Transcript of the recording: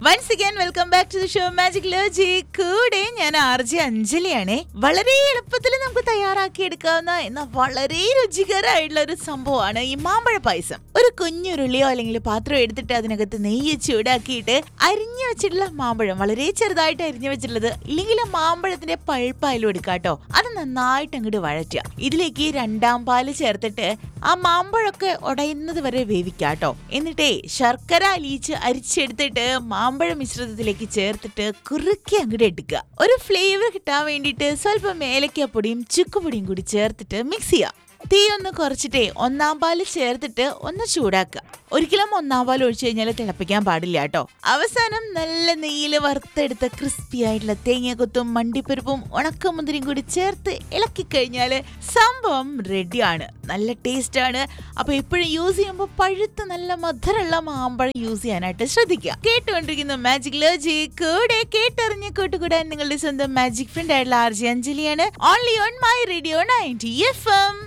once again welcome back to the show magic ലോജി കൂടെ ഞാൻ ആർ ജെ അഞ്ജലിയാണ് വളരെ എളുപ്പത്തിൽ നമുക്ക് തയ്യാറാക്കി എടുക്കാവുന്ന എന്ന വളരെ രുചികരമായിട്ടുള്ള ഒരു സംഭവമാണ് ഈ മാമ്പഴ പായസം ഒരു കുഞ്ഞുരുളിയോ അല്ലെങ്കിൽ പാത്രം എടുത്തിട്ട് അതിനകത്ത് നെയ്യ് ചൂടാക്കിയിട്ട് അരിഞ്ഞു വെച്ചിട്ടുള്ള മാമ്പഴം വളരെ ചെറുതായിട്ട് അരിഞ്ഞു വെച്ചിട്ടുള്ളത് ഇല്ലെങ്കിൽ മാമ്പഴത്തിന്റെ പഴുപ്പായാലും എടുക്കാട്ടോ അത് നന്നായിട്ട് അങ്ങോട്ട് വഴറ്റുക ഇതിലേക്ക് രണ്ടാം പാല് ചേർത്തിട്ട് ആ മാമ്പഴമൊക്കെ ഉടയുന്നത് വരെ വേവിക്കാട്ടോ എന്നിട്ടേ ശർക്കര അലിയിച്ച് അരിച്ചെടുത്തിട്ട് മാമ്പഴ മിശ്രിതത്തിലേക്ക് ചേർത്തിട്ട് കുറുക്കി അങ്ങോട്ട് എടുക്കുക ഒരു ഫ്ലേവർ കിട്ടാൻ വേണ്ടിയിട്ട് സ്വല്പം ഏലക്കപ്പൊടിയും ചുക്കുപൊടിയും കൂടി ചേർത്തിട്ട് മിക്സ് ചെയ്യുക തീ ഒന്ന് കുറച്ചിട്ടേ ഒന്നാം പാല് ചേർത്തിട്ട് ഒന്ന് ചൂടാക്കുക ഒരിക്കലും ഒന്നാം പാൽ ഒഴിച്ചു കഴിഞ്ഞാൽ തിളപ്പിക്കാൻ പാടില്ല കേട്ടോ അവസാനം നല്ല നെയ്യിൽ വറുത്തെടുത്ത ക്രിസ്പി ആയിട്ടുള്ള തേങ്ങാക്കൊത്തും മണ്ടിപ്പരിപ്പും ഉണക്കമുന്തിരിയും കൂടി ചേർത്ത് ഇളക്കി കഴിഞ്ഞാൽ സംഭവം റെഡിയാണ് നല്ല ടേസ്റ്റ് ആണ് അപ്പൊ എപ്പോഴും യൂസ് ചെയ്യുമ്പോൾ പഴുത്ത് നല്ല മധുരമുള്ള മാമ്പഴം യൂസ് ചെയ്യാനായിട്ട് ശ്രദ്ധിക്കുക കേട്ടുകൊണ്ടിരിക്കുന്ന മാജിക് ലോജി കൂടെ കേട്ടറിഞ്ഞ് കൂട്ടുകൂടാൻ നിങ്ങളുടെ സ്വന്തം മാജിക് ഫ്രണ്ട് ആയിട്ടുള്ള ആർ ജി അഞ്ജലിയാണ് only on my radio ninety F M